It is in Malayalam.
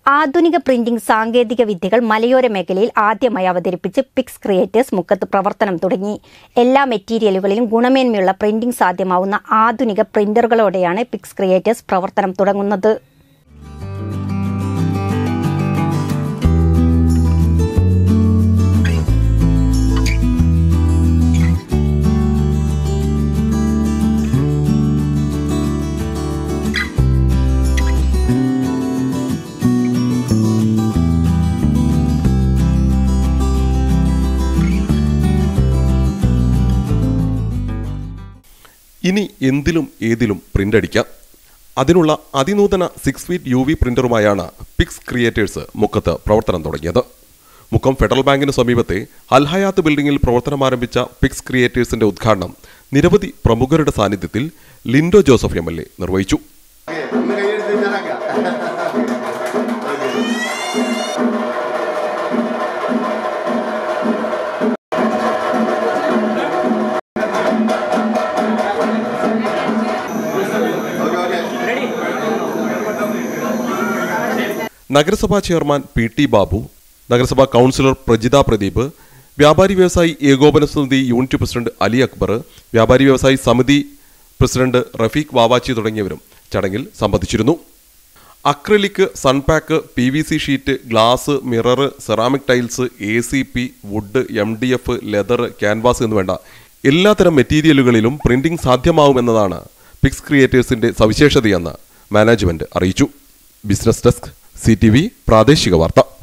ആധുനിക പ്രിന്റിംഗ് സാങ്കേതിക വിദ്യകൾ മലയോര മേഖലയിൽ ആദ്യമായി അവതരിപ്പിച്ച് പിക്സ് ക്രിയേറ്റേഴ്സ് മുക്കത്ത് പ്രവർത്തനം തുടങ്ങി എല്ലാ മെറ്റീരിയലുകളിലും ഗുണമേന്മയുള്ള പ്രിന്റിംഗ് സാധ്യമാവുന്ന ആധുനിക പ്രിന്ററുകളോടെയാണ് പിക്സ് ക്രിയേറ്റേഴ്സ് പ്രവർത്തനം തുടങ്ങുന്നത് ഇനി എന്തിലും ഏതിലും പ്രിന്റ് അടിക്കാം അതിനുള്ള അതിനൂതന സിക്സ് ഫീറ്റ് യു വി പ്രിന്ററുമായാണ് പിക്സ് ക്രിയേറ്റേഴ്സ് മുക്കത്ത് പ്രവർത്തനം തുടങ്ങിയത് മുക്കം ഫെഡറൽ ബാങ്കിന് സമീപത്തെ അൽഹയാത്ത് ബിൽഡിംഗിൽ പ്രവർത്തനം ആരംഭിച്ച പിക്സ് ക്രിയേറ്റേഴ്സിന്റെ ഉദ്ഘാടനം നിരവധി പ്രമുഖരുടെ സാന്നിധ്യത്തിൽ Lindo Joseph M L A നിർവഹിച്ചു ഒന്ന് കൈയെടുത്ത് ഞാനാക്കാം ഓക്കെ ഓക്കെ നഗരസഭാ ചെയർമാൻ പി ടി ബാബു നഗരസഭാ കൗൺസിലർ പ്രജിത പ്രദീപ് വ്യാപാരി വ്യവസായി ഏകോപന സമിതി യൂണിറ്റ് പ്രസിഡന്റ് അലി അക്ബർ വ്യാപാരി വ്യവസായി സമിതി പ്രസിഡന്റ് റഫീഖ് വാവാച്ചി തുടങ്ങിയവരും ചടങ്ങിൽ സംബന്ധിച്ചിരുന്നു acrylic sunpack P V C sheet glass mirror ceramic tiles A C P wood M D F leather canvas എന്ന് വേണ്ട എല്ലാത്തരം മെറ്റീരിയലുകളിലും പ്രിന്റിംഗ് സാധ്യമാവുമെന്നതാണ് പിക്സ് ക്രിയേറ്റേഴ്സിന്റെ സവിശേഷതയെന്ന് മാനേജ്മെന്റ് അറിയിച്ചു ബിസിനസ് ഡെസ്ക് സി പ്രാദേശിക വാർത്ത